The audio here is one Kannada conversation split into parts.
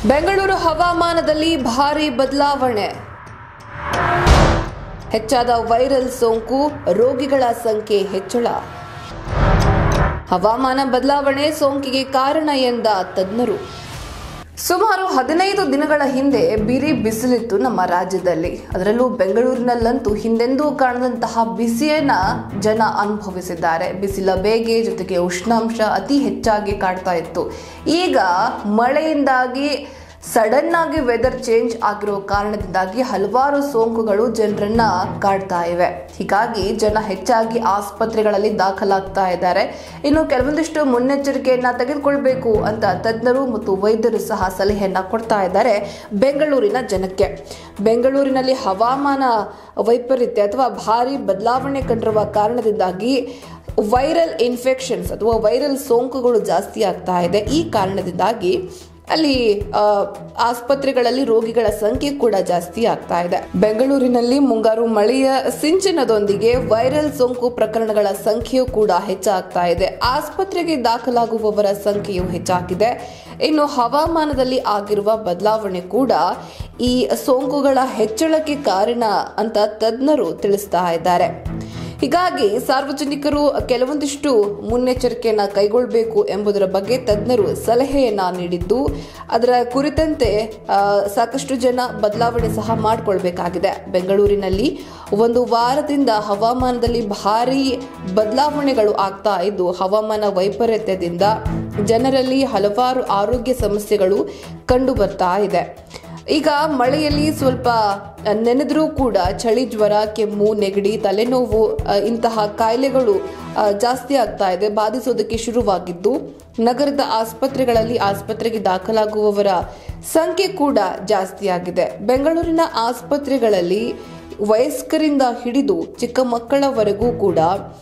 ಬೆಂಗಳೂರು ಹವಾಮಾನದಲ್ಲಿ ಭಾರಿ ಬದಲಾವಣೆ ಹೆಚ್ಚಾದ ವೈರಲ್ ಸೋಂಕು ರೋಗಿಗಳ ಸಂಖ್ಯೆ ಹೆಚ್ಚಳ ಹವಾಮಾನ ಬದಲಾವಣೆ ಸೋಂಕಿಗೆ ಕಾರಣ ಎಂದ ತಜ್ಞರು ಸುಮಾರು ಹದಿನೈದು ದಿನಗಳ ಹಿಂದೆ ಬಿರಿ ಬಿಸಿಲಿತ್ತು ನಮ್ಮ ರಾಜ್ಯದಲ್ಲಿ ಅದರಲ್ಲೂ ಬೆಂಗಳೂರಿನಲ್ಲಂತೂ ಹಿಂದೆಂದೂ ಕಾಣದಂತಹ ಬಿಸಿಯನ್ನ ಜನ ಅನುಭವಿಸಿದ್ದಾರೆ ಬಿಸಿಲ ಬೇಗೆ ಜೊತೆಗೆ ಉಷ್ಣಾಂಶ ಅತಿ ಹೆಚ್ಚಾಗಿ ಕಾಡ್ತಾ ಇತ್ತು ಈಗ ಮಳೆಯಿಂದಾಗಿ ಸಡನ್ ಆಗಿ ವೆದರ್ ಚೇಂಜ್ ಆಗಿರೋ ಕಾರಣದಿಂದಾಗಿ ಹಲವಾರು ಸೋಂಕುಗಳು ಜನರನ್ನ ಕಾಡ್ತಾ ಇವೆ ಹೀಗಾಗಿ ಜನ ಹೆಚ್ಚಾಗಿ ಆಸ್ಪತ್ರೆಗಳಲ್ಲಿ ದಾಖಲಾಗ್ತಾ ಇದ್ದಾರೆ ಇನ್ನು ಕೆಲವೊಂದಿಷ್ಟು ಮುನ್ನೆಚ್ಚರಿಕೆಯನ್ನ ತೆಗೆದುಕೊಳ್ಬೇಕು ಅಂತ ತಜ್ಞರು ಮತ್ತು ವೈದ್ಯರು ಸಹ ಸಲಹೆಯನ್ನ ಕೊಡ್ತಾ ಇದ್ದಾರೆ ಬೆಂಗಳೂರಿನ ಜನಕ್ಕೆ ಬೆಂಗಳೂರಿನಲ್ಲಿ ಹವಾಮಾನ ವೈಪರೀತ್ಯ ಅಥವಾ ಭಾರಿ ಬದಲಾವಣೆ ಕಂಡಿರುವ ಕಾರಣದಿಂದಾಗಿ ವೈರಲ್ ಇನ್ಫೆಕ್ಷನ್ಸ್ ಅಥವಾ ವೈರಲ್ ಸೋಂಕುಗಳು ಜಾಸ್ತಿ ಆಗ್ತಾ ಇದೆ ಈ ಕಾರಣದಿಂದಾಗಿ ಅಲ್ಲಿ ಆ, ಆಸ್ಪತ್ರೆಗಳಲ್ಲಿ ರೋಗಿಗಳ ಸಂಖ್ಯೆ ಕೂಡ ಜಾಸ್ತಿ ಆಗ್ತಾ ಇದೆ ಬೆಂಗಳೂರಿನಲ್ಲಿ ಮುಂಗಾರು ಮಳೆಯ ಸಿಂಚನದೊಂದಿಗೆ ವೈರಲ್ ಸೋಂಕು ಪ್ರಕರಣಗಳ ಸಂಖ್ಯೆಯೂ ಕೂಡ ಹೆಚ್ಚಾಗ್ತಾ ಇದೆ ಆಸ್ಪತ್ರೆಗೆ ದಾಖಲಾಗುವವರ ಸಂಖ್ಯೆಯು ಹೆಚ್ಚಾಗಿದೆ ಇನ್ನು ಹವಾಮಾನದಲ್ಲಿ ಆಗಿರುವ ಬದಲಾವಣೆ ಕೂಡ ಈ ಸೋಂಕುಗಳ ಹೆಚ್ಚಳಕ್ಕೆ ಕಾರಣ ಅಂತ ತಜ್ಞರು ತಿಳಿಸ್ತಾ ಇದ್ದಾರೆ ಹೀಗಾಗಿ ಸಾರ್ವಜನಿಕರು ಕೆಲವೊಂದಿಷ್ಟು ಮುನ್ನೆಚ್ಚರಿಕೆಯನ್ನ ಕೈಗೊಳ್ಳಬೇಕು ಎಂಬುದರ ಬಗ್ಗೆ ತಜ್ಞರು ಸಲಹೆಯನ್ನ ನೀಡಿದ್ದು ಅದರ ಕುರಿತಂತೆ ಆ, ಸಾಕಷ್ಟು ಜನ ಬದಲಾವಣೆ ಸಹ ಮಾಡಿಕೊಳ್ಬೇಕಾಗಿದೆ ಬೆಂಗಳೂರಿನಲ್ಲಿ ಒಂದು ವಾರದಿಂದ ಹವಾಮಾನದಲ್ಲಿ ಭಾರಿ ಬದಲಾವಣೆಗಳು ಆಗ್ತಾ ಇದ್ದು ಹವಾಮಾನ ವೈಪರೀತ್ಯದಿಂದ ಜನರಲ್ಲಿ ಹಲವಾರು ಆರೋಗ್ಯ ಸಮಸ್ಯೆಗಳು ಕಂಡು ಬರ್ತಾ ಇದೆ ಈಗ ಮಳೆಯಲ್ಲಿ ಸ್ವಲ್ಪ ನೆನೆದ್ರೂ ಕೂಡ ಚಳಿ ಜ್ವರ ಕೆಮ್ಮು ನೆಗಡಿ ತಲೆನೋವು ಅ, ಇಂತಹ ಕಾಯಿಲೆಗಳು ಅ, ಜಾಸ್ತಿ ಆಗ್ತಾ ಇದೆ ಬಾಧಿಸೋದಕ್ಕೆ ಶುರುವಾಗಿದ್ದು ನಗರದ ಆಸ್ಪತ್ರೆಗಳಲ್ಲಿ ಆಸ್ಪತ್ರೆಗೆ ದಾಖಲಾಗುವವರ ಸಂಖ್ಯೆ ಕೂಡ ಜಾಸ್ತಿ ಆಗಿದೆ ಬೆಂಗಳೂರಿನ ಆಸ್ಪತ್ರೆಗಳಲ್ಲಿ ವಯಸ್ಕರಿಂದ ಹಿಡಿದು ಚಿಕ್ಕ ಮಕ್ಕಳವರೆಗೂ ಕೂಡ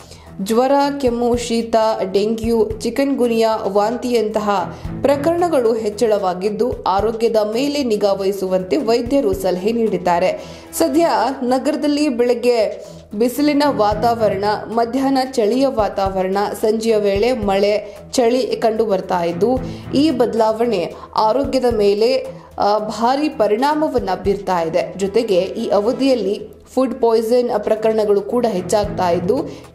ಜ್ವರ ಕೆಮ್ಮು ಶೀತ ಡೆಂಗ್ಯೂ ಚಿಕನ್ ಗುನಿಯಾ ವಾಂತಿಯಂತಹ ಪ್ರಕರಣಗಳು ಹೆಚ್ಚಳವಾಗಿದ್ದು ಆರೋಗ್ಯದ ಮೇಲೆ ನಿಗಾ ವಹಿಸುವಂತೆ ವೈದ್ಯರು ಸಲಹೆ ನೀಡಿದ್ದಾರೆ ಸದ್ಯ ನಗರದಲ್ಲಿ ಬೆಳಗ್ಗೆ ಬಿಸಿಲಿನ ವಾತಾವರಣ ಮಧ್ಯಾಹ್ನ ಚಳಿಯ ವಾತಾವರಣ ಸಂಜೆಯ ವೇಳೆ ಮಳೆ ಚಳಿ ಕಂಡು ಬರ್ತಾ ಇದ್ದು ಈ ಬದಲಾವಣೆ ಆರೋಗ್ಯದ ಮೇಲೆ ಆ, ಭಾರಿ ಪರಿಣಾಮವನ್ನ ಬೀರ್ತಾ ಇದೆ ಜೊತೆಗೆ ಈ ಅವಧಿಯಲ್ಲಿ ಫುಡ್ ಪಾಯ್ಸನ್ ಪ್ರಕರಣಗಳು ಕೂಡ ಹೆಚ್ಚಾಗ್ತಾ ಇದ್ದು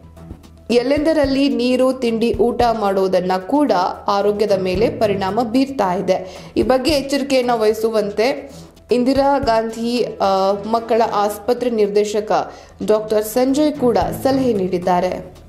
ಎಲ್ಲೆಂದರಲ್ಲಿ ನೀರು ತಿಂಡಿ ಊಟ ಮಾಡೋದನ್ನ ಕೂಡ ಆರೋಗ್ಯದ ಮೇಲೆ ಪರಿಣಾಮ ಬೀರ್ತಾ ಇದೆ ಈ ಬಗ್ಗೆ ಎಚ್ಚರಿಕೆಯನ್ನು ವಹಿಸುವಂತೆ ಇಂದಿರಾ ಗಾಂಧಿ ಆ, ಮಕ್ಕಳ ಆಸ್ಪತ್ರೆ ನಿರ್ದೇಶಕ ಡಾಕ್ಟರ್ ಸಂಜಯ್ ಕೂಡ ಸಲಹೆ ನೀಡಿದ್ದಾರೆ